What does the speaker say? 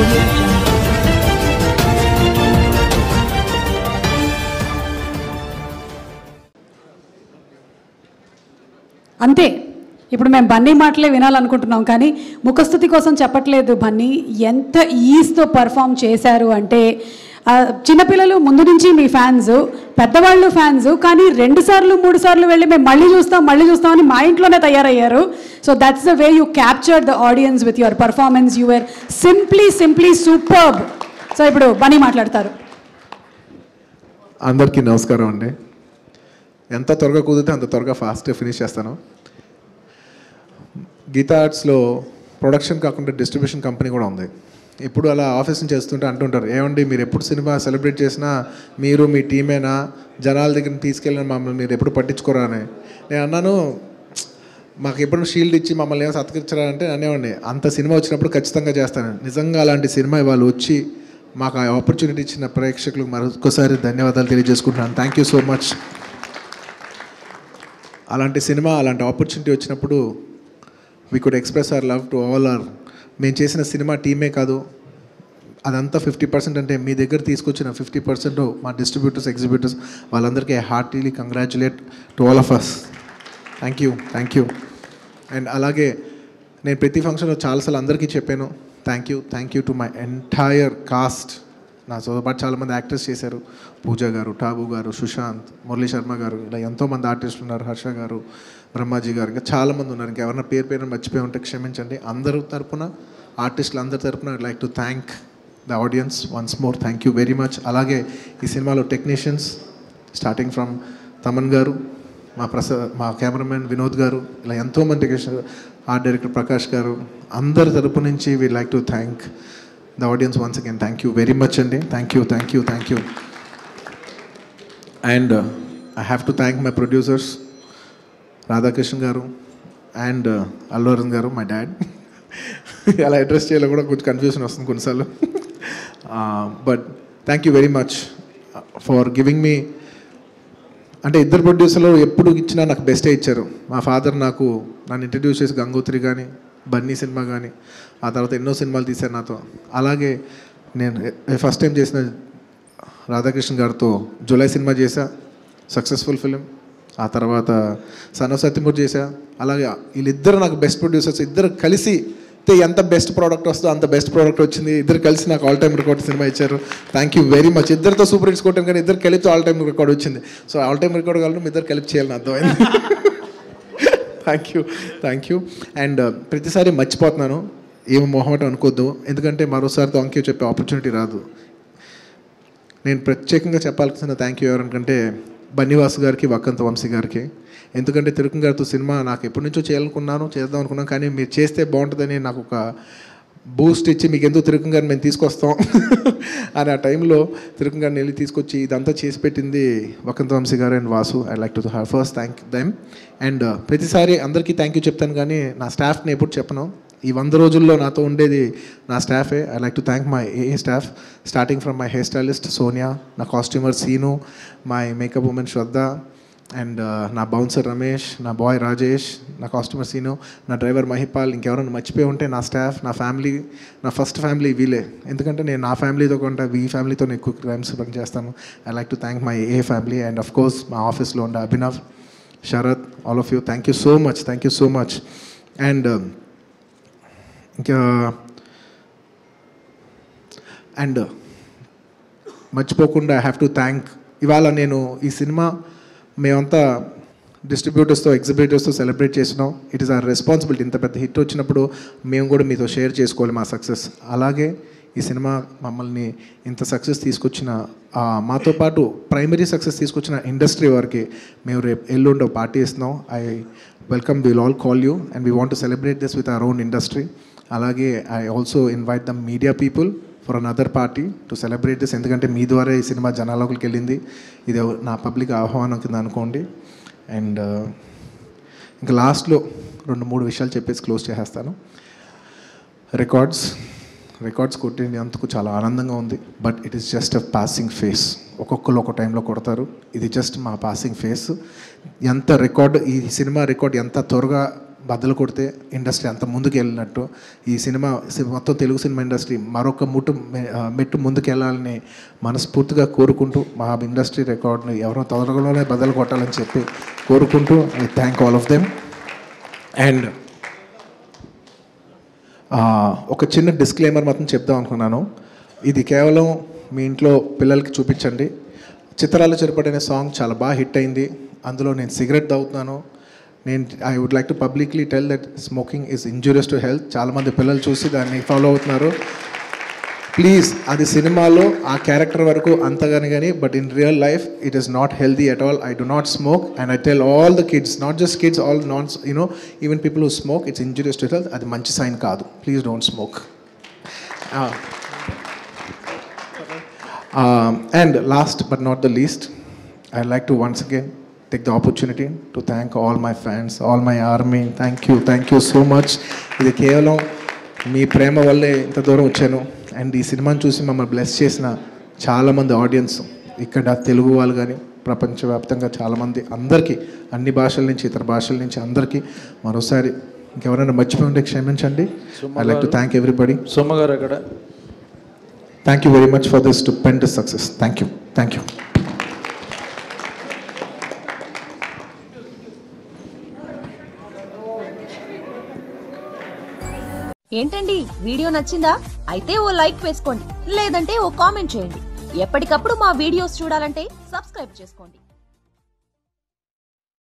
audio jungle. అంతే ఇప్పుడు మేము బన్నీ మాటలే వినాలనుకుంటున్నాం కానీ ముఖస్థుతి కోసం చెప్పట్లేదు బన్నీ ఎంత ఈజ్తో పర్ఫామ్ చేశారు అంటే ఆ, చిన్నపిల్లలు ముందు నుంచి మీ ఫ్యాన్స్ పెద్దవాళ్ళు ఫ్యాన్స్ కానీ రెండు సార్లు మూడు సార్లు వెళ్ళి మేము మళ్ళీ చూస్తాం మళ్ళీ చూస్తాం అని మా ఇంట్లోనే తయారయ్యారు so that's the way you capture the audience with your performance your simply simply superb so ఇప్పుడు బన్నీ మాట్లాడతారు అందరికీ నమస్కారం అండి ఎంత త్వరగా కుదిరితే అంత త్వరగా ఫాస్ట్గా ఫినిష్ చేస్తాను గీతా ఆర్ట్స్లో ప్రొడక్షన్ కాకుండా డిస్ట్రిబ్యూషన్ కంపెనీ కూడా ఉంది ఇప్పుడు అలా ఆఫీస్ నుంచి చేస్తుంటే అంటుంటారు ఏమండి మీరు ఎప్పుడు సినిమా సెలబ్రేట్ చేసినా మీరు మీ టీమేనా జనాల దగ్గర తీసుకెళ్ళిన మమ్మల్ని మీరు ఎప్పుడు పట్టించుకోరా అని నేను అన్నాను మాకు ఎప్పుడు షీల్డ్ ఇచ్చి మమ్మల్ని ఏమో సత్కరించరా అంటే అనేవాడిని అంత సినిమా వచ్చినప్పుడు ఖచ్చితంగా చేస్తాను నిజంగా అలాంటి సినిమా ఇవాళ వచ్చి మాకు ఆ ఆపర్చునిటీ ఇచ్చిన ప్రేక్షకులకు మరొకసారి ధన్యవాదాలు తెలియజేసుకుంటున్నాను థ్యాంక్ యూ సో మచ్ అలాంటి సినిమా అలాంటి ఆపర్చునిటీ వచ్చినప్పుడు we could express our love to all are మేము చేసిన సినిమా టీమే కాదు అదంతా ఫిఫ్టీ పర్సెంట్ అంటే మీ దగ్గర తీసుకొచ్చిన ఫిఫ్టీ పర్సెంట్ మా డిస్ట్రిబ్యూటర్స్ ఎగ్జిబ్యూటర్స్ వాళ్ళందరికీ heartily congratulate to all of us thank you thank you and అలాగే నేను ప్రతి ఫంక్షన్లో చాలాసార్లు అందరికీ చెప్పాను thank you thank you to my entire cast నా పాటు చాలామంది యాక్టర్స్ చేశారు పూజ గారు టాబు గారు సుశాంత్ మురళీ శర్మ గారు ఇలా ఎంతోమంది ఆర్టిస్టులు ఉన్నారు హర్ష గారు బ్రహ్మాజీ గారు ఇంకా చాలామంది ఉన్నారు ఇంకా ఎవరైనా పేరు పేరు మర్చిపోయి ఉంటే క్షమించండి అందరూ తరపున ఆర్టిస్టులు అందరి తరపున I like to thank the audience once more thank you very much అలాగే ఈ సినిమాలో టెక్నీషియన్స్ స్టార్టింగ్ ఫ్రమ్ తమన్ గారు మా ప్రసాద్ మా కెమెరామెన్ వినోద్ గారు ఇలా ఎంతోమంది టెక్నీషియన్ ఆర్ట్ డైరెక్టర్ ప్రకాష్ గారు అందరి తరపు నుంచి we like to thank the audience once again thank you very much అండి thank you thank you thank you and I have to thank my producers Radhakrishna garu and Allu Arun గారు మై డాడ్ అలా address చేయాలో కూడా కొంచెం కన్ఫ్యూజన్ వస్తుంది కొన్నిసార్లు but thank you very much for giving me అంటే ఇద్దరు ప్రొడ్యూసర్లు ఎప్పుడు ఇచ్చినా నాకు బెస్టే ఇచ్చారు మా ఫాదర్ నాకు నన్ను ఇంట్రడ్యూస్ చేసి గంగోత్రి కానీ బన్నీ సినిమా కానీ ఆ తర్వాత ఎన్నో సినిమాలు తీశారు నాతో అలాగే నేను ఫస్ట్ టైం చేసిన రాధాకృష్ణ గారితో జూలై సినిమా చేశా సక్సెస్ఫుల్ ఫిలిం ఆ తర్వాత సన్ ఆఫ్ సత్యమూర్తి చేశా అలాగే వీళ్ళిద్దరు నాకు బెస్ట్ ప్రొడ్యూసర్స్ ఇద్దరు కలిసి అయితే ఎంత బెస్ట్ ప్రోడక్ట్ వస్తుందో అంత బెస్ట్ ప్రోడక్ట్ వచ్చింది ఇద్దరు కలిసి నాకు ఆల్ టైమ్ రికార్డ్ సినిమా ఇచ్చారు థ్యాంక్ యూ వెరీ మచ్ ఇద్దరితో సూపర్ హిట్స్ కొట్టాం కానీ ఇద్దరు కలిపి ఆల్ టైమ్ రికార్డ్ వచ్చింది సో ఆల్ టైమ్ రికార్డ్ కావాలంటే మీ ఇద్దరు కలిపి చేయాలని అర్థమైంది thank you thank you and ప్రతిసారి మర్చిపోతున్నాను ఏమి మొహమాటం అనుకోద్దు ఎందుకంటే మరోసారి థ్యాంక్ యూ చెప్పే ఆపర్చునిటీ రాదు నేను ప్రత్యేకంగా చెప్పాల్సిన థ్యాంక్ యూ ఎవరంటే బన్నివాసు గారికి వక్కంత వంశీ గారికి ఎందుకంటే తిరుకం గారితో సినిమా నాకు ఎప్పటి నుంచో చేయాలనుకున్నాను చేద్దాం అనుకున్నాను కానీ మీరు చేస్తే బాగుంటుందని నాకు ఒక బూస్ట్ ఇచ్చి మీకు ఎందుకు తిరుకం గారిని మేము తీసుకొస్తాం అని ఆ టైంలో తిరుకం గారిని వెళ్ళి తీసుకొచ్చి ఇదంతా చేసి పెట్టింది Vakkantham Vamsi garu and Vasu I like to have first thank them and ప్రతిసారి అందరికీ థ్యాంక్ యూ చెప్తాను కానీ నా స్టాఫ్ని ఎప్పుడు చెప్పను ఈ వంద రోజుల్లో నాతో ఉండేది నా స్టాఫే I like to thank my uh staff starting from my hair stylist Sonia నా costumer Seenu my makeup women Shraddha and నా బౌన్సర్ రమేష్ నా బాయ్ రాజేష్ నా కాస్ట్యూమర్ సీను నా డ్రైవర్ మహిపాల్ ఇంకెవరైనా మర్చిపోయి ఉంటే నా స్టాఫ్ నా ఫ్యామిలీ నా ఫస్ట్ ఫ్యామిలీ వీలే ఎందుకంటే నేను నా ఫ్యామిలీతో కొంటే వీ ఫ్యామిలీతో ఎక్కువ క్రైమ్స్ పని చేస్తాను I like to thank my uh family and of course మా ఆఫీస్లో ఉండే Abhinav Sharath all of you thank you so much thank you so much and ఇంకా అండ్ మర్చిపోకుండా ఐ హ్యావ్ టు థ్యాంక్ ఇవాళ నేను ఈ సినిమా మేమంతా డిస్ట్రిబ్యూటర్స్తో ఎగ్జిబిటర్స్తో సెలబ్రేట్ చేసినాం ఇట్ ఈస్ ఆర్ రెస్పాన్సిబిలిటీ ఇంత పెద్ద హిట్ వచ్చినప్పుడు మేము కూడా మీతో షేర్ చేసుకోవాలి మా సక్సెస్ అలాగే ఈ సినిమా మమ్మల్ని ఇంత సక్సెస్ తీసుకొచ్చిన ఆ, మాతో పాటు ప్రైమరీ సక్సెస్ తీసుకొచ్చిన ఇండస్ట్రీ వారికి మేము రేపు ఎల్లుండి ఒక పార్టీ ఇస్తున్నాం I welcome will all call you and we want to celebrate this with our own industry అలాగే I also invite the media people for another party to celebrate this ఎందుకంటే మీ ద్వారా ఈ సినిమా జనాలోకి వెళ్ళింది ఇది నా పబ్లిక్ ఆహ్వానం కింద అనుకోండి అండ్ ఇంకా లాస్ట్లో రెండు మూడు విషయాలు చెప్పేసి క్లోజ్ చేసేస్తాను రికార్డ్స్ రికార్డ్స్ కొట్టినందుకు చాలా ఆనందంగా ఉంది but it is just a passing phase ఒక్కొక్కరు ఒక టైంలో కొడతారు ఇది జస్ట్ మా పాసింగ్ ఫేస్ ఎంత రికార్డ్ ఈ సినిమా రికార్డ్ ఎంత త్వరగా బద్దలు కొడితే ఇండస్ట్రీ అంత ముందుకు వెళ్ళినట్టు ఈ సినిమా సి- మొత్తం తెలుగు సినిమా ఇండస్ట్రీ మరొక ముట్టు మె- ఆ, మెట్టు ముందుకు వెళ్ళాలని మనస్ఫూర్తిగా కోరుకుంటూ మా ఇండస్ట్రీ రికార్డ్ని ఎవరో తొందరలోనే బద్దలు కొట్టాలని చెప్పి కోరుకుంటూ I thank all of them and ఒక చిన్న డిస్క్లైమర్ మాత్రం చెప్దాం అనుకున్నాను ఇది కేవలం మీ ఇంట్లో పిల్లలకి చూపించండి చిత్రాలు చెరపడి అనే సాంగ్ చాలా బాగా హిట్ అయింది అందులో నేను సిగరెట్ తాగుతున్నాను నేను I would like to publicly tell that smoking is injurious to health చాలామంది పిల్లలు చూసి దాన్ని ఫాలో అవుతున్నారు ప్లీజ్ అది సినిమాలో ఆ క్యారెక్టర్ వరకు అంతగాని కానీ but in real life it is not healthy at all I do not smoke and I tell all the kids not just kids all non you know even people who smoke it's injurious to health అది మంచి sign కాదు please don't smoke and last but not the least I like to once again take the opportunity to thank all my fans all my army thank you thank you so much ఇది కేవలం మీ ప్రేమ వల్లే ఇంత దూరం వచ్చాను and ఈ సినిమాని చూసి మమ్మల్ని బ్లెస్ చేసిన చాలామంది ఆడియన్స్ ఇక్కడ తెలుగు వాళ్ళు కానీ ప్రపంచవ్యాప్తంగా చాలామంది అందరికీ అన్ని భాషల నుంచి ఇతర భాషల నుంచి అందరికీ మరోసారి ఇంకెవరైనా మర్చిపోయి ఉంటే క్షమించండి I like to thank everybody Soma garu అక్కడ thank you very much for this stupendous success thank you thank you ఏంటండి వీడియో నచ్చిందా అయితే ఓ లైక్ వేసుకోండి లేదంటే ఓ కామెంట్ చేయండి ఎప్పటికప్పుడు మా వీడియోస్ చూడాలంటే సబ్స్క్రైబ్ చేసుకోండి